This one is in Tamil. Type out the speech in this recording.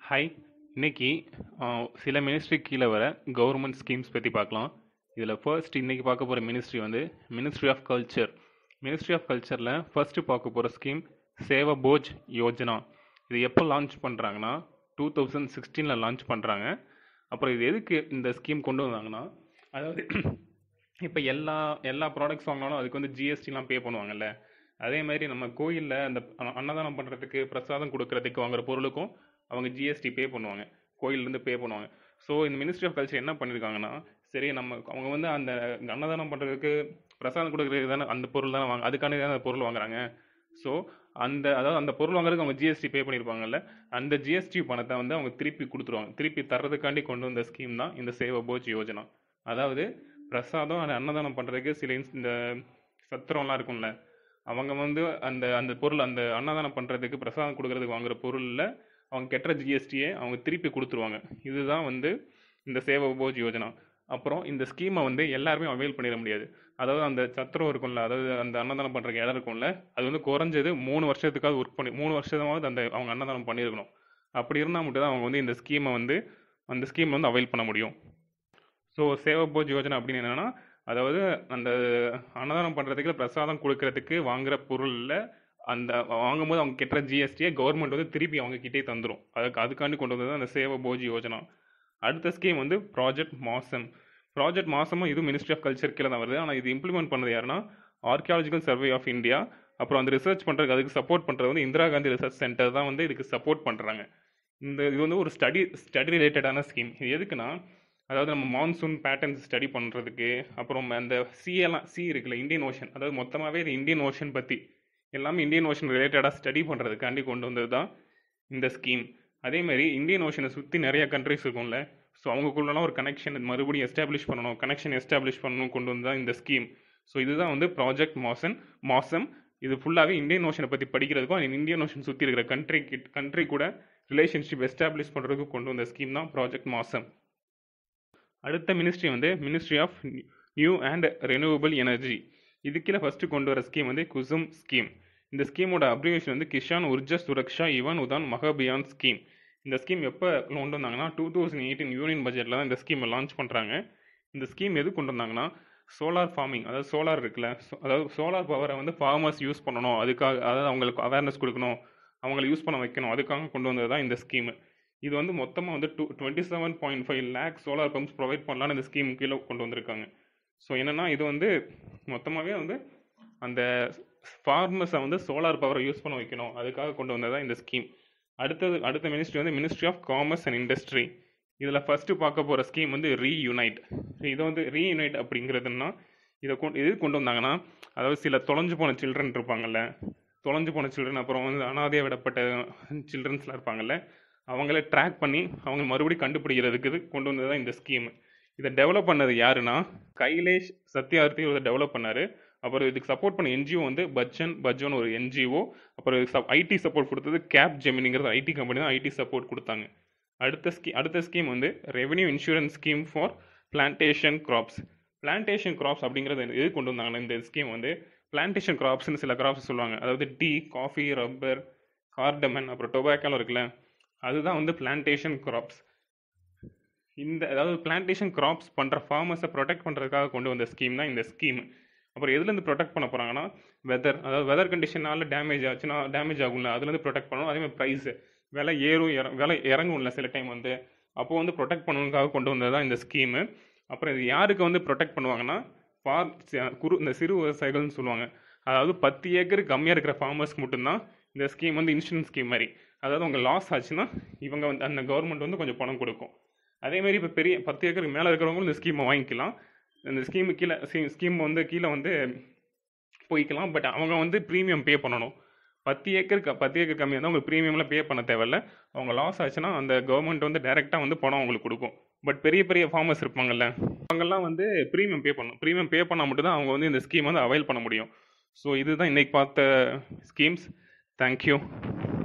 ஹாய் இன்னைக்கு சில மினிஸ்ட்ரி கீழே வர கவர்மெண்ட் ஸ்கீம்ஸ் பற்றி பார்க்கலாம் இதில் ஃபர்ஸ்ட் இன்னைக்கு பார்க்க போகிற மினிஸ்ட்ரி வந்து ministry of culture ministry of கல்ச்சரில் ஃபர்ஸ்ட் பார்க்க போகிற ஸ்கீம் சேவ போஜ் யோஜனா இது எப்போ லான்ச் பண்ணுறாங்கன்னா டூ தௌசண்ட் சிக்ஸ்டீனில் லான்ச் பண்ணுறாங்க அப்புறம் இது எதுக்கு இந்த ஸ்கீம் கொண்டு வந்தாங்கன்னா அதாவது இப்போ எல்லா எல்லா ப்ராடக்ட்ஸ் வாங்கினாலும் அதுக்கு வந்து ஜிஎஸ்டிலாம் பே பண்ணுவாங்கல்ல அதே மாதிரி நம்ம கோயிலில் அந்த அ- அன்னதானம் பண்ணுறதுக்கு பிரசாதம் கொடுக்கறதுக்கு வாங்குற பொருளுக்கும் அவங்க ஜிஎஸ்டி பே பண்ணுவாங்க கோயிலேருந்து பே பண்ணுவாங்க ஸோ இந்த மினிஸ்ட்ரி ஆஃப் கல்ச்சர் என்ன பண்ணியிருக்காங்கன்னா சரி நம்ம அவங்க வந்து அந்த அன்னதானம் பண்ணுறதுக்கு பிரசாதம் கொடுக்கறதுக்கு தானே அந்த பொருள் தானே வாங்க அதுக்கான தானே அந்த பொருள் வாங்குறாங்க ஸோ அந்த அதாவது அந்த பொருள் வாங்குறதுக்கு அவங்க ஜிஎஸ்டி பே பண்ணியிருப்பாங்கல்ல அந்த ஜிஎஸ்டி பணத்தை வந்து அவங்க திருப்பி கொடுத்துருவாங்க திருப்பி தர்றதுக்காண்டி கொண்டு வந்த ஸ்கீம் தான் இந்த சேவ போஜ் யோஜனா அதாவது பிரசாதம் அந்த அன்னதானம் பண்ணுறதுக்கு சில இன்ஸ்- இந்த சத்திரம்லாம் இருக்கும்ல அவங்க வந்து அந்த அந்த பொருள் அந்த அன்னதானம் பண்ணுறதுக்கு பிரசாதம் கொடுக்கறதுக்கு வாங்குற பொருளில் அவங்க கெட்டுற ஜிஎஸ்டியை அவங்க திருப்பி கொடுத்துருவாங்க இதுதான் வந்து இந்த சேவ போஜ் யோஜனா அப்புறம் இந்த ஸ்கீமை வந்து எல்லாருமே அவைல் பண்ணிட முடியாது அதாவது அந்த சத்திரம் இருக்கும்ல அதாவது அந்த அன்னதானம் பண்ணுறதுக்கு இடம் இருக்கும்ல அது வந்து குறைஞ்சது மூணு வருஷத்துக்காவது ஒர்க் பண்ணி மூணு வருஷமாவது அந்த அவங்க அன்னதானம் பண்ணியிருக்கணும் அப்படி இருந்தால் மட்டும் தான் அவங்க வந்து இந்த ஸ்கீமை வந்து அந்த ஸ்கீமை வந்து அவைல் பண்ண முடியும் ஸோ சேவ போஜ் யோஜனா அப்படின்னு என்னன்னா அதாவது அந்த அன்னதானம் பண்ணுறதுக்கு பிரசாதம் கொடுக்கறதுக்கு வாங்குற பொருளில் அந்த வாங்கும்போது அவங்க கெட்டுற ஜிஎஸ்டியை கவர்மெண்ட் வந்து திருப்பி அவங்க கிட்டே தந்துடும் அதுக்கு அதுக்காண்டி கொண்டு வந்தது அந்த சேவ போஜ் யோஜனா அடுத்த ஸ்கீம் வந்து ப்ராஜெக்ட் மாசம் ப்ராஜெக்ட் மாசமும் இது மினிஸ்ட்ரி ஆஃப் கல்ச்சர் கீழே தான் வருது ஆனால் இது இம்ப்ளிமெண்ட் பண்ணது யாருன்னா ஆர்கியாலஜிக்கல் சர்வே ஆஃப் இந்தியா அப்புறம் அந்த ரிசர்ச் பண்ணுறதுக்கு அதுக்கு சப்போர்ட் பண்ணுறது வந்து இந்திரா காந்தி ரிசர்ச் சென்டர் தான் வந்து இதுக்கு சப்போர்ட் பண்ணுறாங்க இந்த இது வந்து ஒரு ஸ்டடி ஸ்டடி ரிலேட்டடான ஸ்கீம் இது எதுக்குன்னா அதாவது நம்ம மான்சூன் பேட்டர்ன்ஸ் ஸ்டடி பண்ணுறதுக்கு அப்புறம் அந்த சி எல்லாம் சி இருக்குல்ல இந்தியன் ஓஷன் அதாவது மொத்தமாகவே இது இந்தியன் ஓஷன் பற்றி எல்லாமே இந்தியன் ஓஷன் ரிலேட்டடாக ஸ்டடி பண்ணுறதுக்காண்டி கொண்டு வந்தது தான் இந்த ஸ்கீம் அதே மாதிரி இந்தியன் ஓஷனை சுற்றி நிறைய கண்ட்ரிஸ் இருக்கும்ல ஸோ அவங்களுக்குள்ளலாம் ஒரு கனெக்ஷன் மறுபடியும் எஸ்டாப்ளிஷ் பண்ணணும் கனெக்ஷன் எஸ்டாப்ளிஷ் பண்ணணும் கொண்டு வந்து தான் இந்த ஸ்கீம் ஸோ இதுதான் வந்து ப்ராஜெக்ட் மாசன் மாசம் இது ஃபுல்லாகவே இந்தியன் ஓஷனை பற்றி படிக்கிறதுக்கும் இந்தியன் ஓஷன் சுற்றி இருக்கிற கண்ட்ரி கண்ட்ரி கூட ரிலேஷன்ஷிப் எஸ்டாப்ளிஷ் பண்ணுறதுக்கு கொண்டு வந்த ஸ்கீம் தான் ப்ராஜெக்ட் மாசம் அடுத்த மினிஸ்ட்ரி வந்து ministry of new and renewable energy இது கீழே ஃபஸ்ட்டு கொண்டு வர ஸ்கீம் வந்து குசும் ஸ்கீம் இந்த ஸ்கீமோட அப்ரிவேஷன் வந்து கிஷான் உர்ஜா சுரக்ஷா இவான் உதான் மகாபியான் ஸ்கீம் இந்த ஸ்கீம் எப்போ கொண்டு வந்தாங்கன்னா டூ தௌசண்ட் எயிட்டீன் யூனியன் பட்ஜெட்டில் தான் இந்த ஸ்கீமை லான்ச் பண்ணுறாங்க இந்த ஸ்கீம் எது கொண்டு வந்தாங்கன்னா சோலார் ஃபார்மிங் அதாவது சோலார் இருக்குல்ல so- அதாவது சோலார் பவரை வந்து ஃபார்மர்ஸ் யூஸ் பண்ணணும் அதுக்காக அதாவது அவங்களுக்கு அவேர்னஸ் கொடுக்கணும் அவங்கள யூஸ் பண்ண வைக்கணும் அதுக்காக கொண்டு வந்தது தான் இந்த ஸ்கீமு இது வந்து மொத்தமாக வந்து two twenty seven point five lakh solar pumps provide பண்ணலான்னு இந்த ஸ்கீம் கீழே கொண்டு வந்திருக்காங்க ஸோ என்னென்னா இது வந்து மொத்தமாகவே வந்து அந்த ஃபார்மர்ஸை வந்து சோலார் பவரை யூஸ் பண்ண வைக்கணும் அதுக்காக கொண்டு வந்தது தான் இந்த ஸ்கீம் அடுத்தது அடுத்த மினிஸ்ட்ரி வந்து ministry of commerce and industry இதில் ஃபஸ்ட்டு பார்க்க போகிற ஸ்கீம் வந்து ரீயூனைட் இது வந்து ரீயூனைட் அப்படிங்கிறதுனா இதை கொண்டு எது கொண்டு வந்தாங்கன்னா அதாவது சில தொலைஞ்சு போன சில்ட்ரன் இருப்பாங்கல்ல தொலைஞ்சு போன சில்ட்ரன் அப்புறம் வந்து அனாதையாக விடப்பட்ட சில்ட்ரன்ஸ்லாம் இருப்பாங்கல்ல அவங்கள ட்ராக் பண்ணி அவங்க மறுபடியும் கண்டுபிடிக்கிறதுக்கு இது கொண்டு வந்தது தான் இந்த ஸ்கீம் இதை டெவலப் பண்ணது யாருன்னா கைலேஷ் சத்யார்த்தி இதை டெவலப் பண்ணாரு அப்புறம் இதுக்கு சப்போர்ட் பண்ண என்ஜிஓ வந்து பச்சன் பஜ்ஜன் ஒரு என்ஜிஓ அப்புறம் ஐடி சப்போர்ட் கொடுத்தது கேப் ஜெமினிங்கிறது ஐடி கம்பெனி தான் ஐடி சப்போர்ட் கொடுத்தாங்க அடுத்த ஸ்கீம் அடுத்த ஸ்கீம் வந்து revenue insurance scheme for plantation crops plantation crops அப்படிங்கிறது எது கொண்டு வந்தாங்கன்னா இந்த ஸ்கீம் வந்து பிளான்டேஷன் கிராப்ஸ்னு சில கிராப்ஸ் சொல்லுவாங்க அதாவது டீ காஃபி ரப்பர் கார்டமன் அப்புறம் டொபாக்கோலாம் இருக்குல்ல அதுதான் வந்து பிளான்டேஷன் கிராப்ஸ் இந்த அதாவது பிளான்டேஷன் கிராப்ஸ் பண்ணுற ஃபார்மர்ஸை ப்ரொடெக்ட் பண்ணுறதுக்காக கொண்டு வந்த ஸ்கீம் தான் இந்த ஸ்கீம் அப்புறம் எதுலேருந்து ப்ரொடெக்ட் பண்ண போகிறாங்கன்னா வெதர் அதாவது வெதர் கண்டிஷனால டேமேஜ் ஆச்சுன்னா டேமேஜ் ஆகும்ல அதுலேருந்து ப்ரொடெக்ட் பண்ணணும் அதே மாதிரி ப்ரைஸ் விலை ஏறும் இற விலை இறங்கும்ல சில டைம் வந்து அப்போ வந்து ப்ரொடெக்ட் பண்ணணுக்காக கொண்டு வந்தது தான் இந்த ஸ்கீமு அப்புறம் இது யாருக்கு வந்து ப்ரொடெக்ட் பண்ணுவாங்கன்னா ஃபார் குறு இந்த சிறு விவசாயிகள்னு சொல்லுவாங்க அதாவது பத்து ஏக்கர் கம்மியாக இருக்கிற ஃபார்மர்ஸ்க்கு மட்டும்தான் இந்த ஸ்கீம் வந்து இன்சூரன்ஸ் ஸ்கீம் மாதிரி அதாவது அவங்க லாஸ் ஆச்சுன்னா இவங்க வந்து அந்த கவர்மெண்ட் வந்து கொஞ்சம் பணம் கொடுக்கும் அதே மாதிரி இப்போ பெரிய பத்து ஏக்கருக்கு மேலே இருக்கிறவங்களும் இந்த ஸ்கீமை வாங்கிக்கலாம் இந்த ஸ்கீமு கீழே ஸ்கீம் வந்து கீழே வந்து போய்க்கலாம் பட் அவங்க வந்து ப்ரீமியம் பே பண்ணணும் பத்து ஏக்கர் க- பத்து ஏக்கர் கம்மியாக இருந்தால் உங்களுக்கு ப்ரீமியம்லாம் பே பண்ண தேவையில்ல அவங்க லாஸ் ஆச்சுன்னா அந்த கவர்மெண்ட் வந்து டைரெக்டாக வந்து பணம் அவங்களுக்கு கொடுக்கும் பட் பெரிய பெரிய ஃபார்மர்ஸ் இருப்பாங்கல்ல அவங்கெல்லாம் வந்து ப்ரீமியம் பே பண்ணணும் ப்ரீமியம் பே பண்ணால் மட்டும் தான் அவங்க வந்து இந்த ஸ்கீம் வந்து அவைல் பண்ண முடியும் ஸோ இதுதான் இன்னைக்கு பார்த்த ஸ்கீம்ஸ் தேங்க்யூ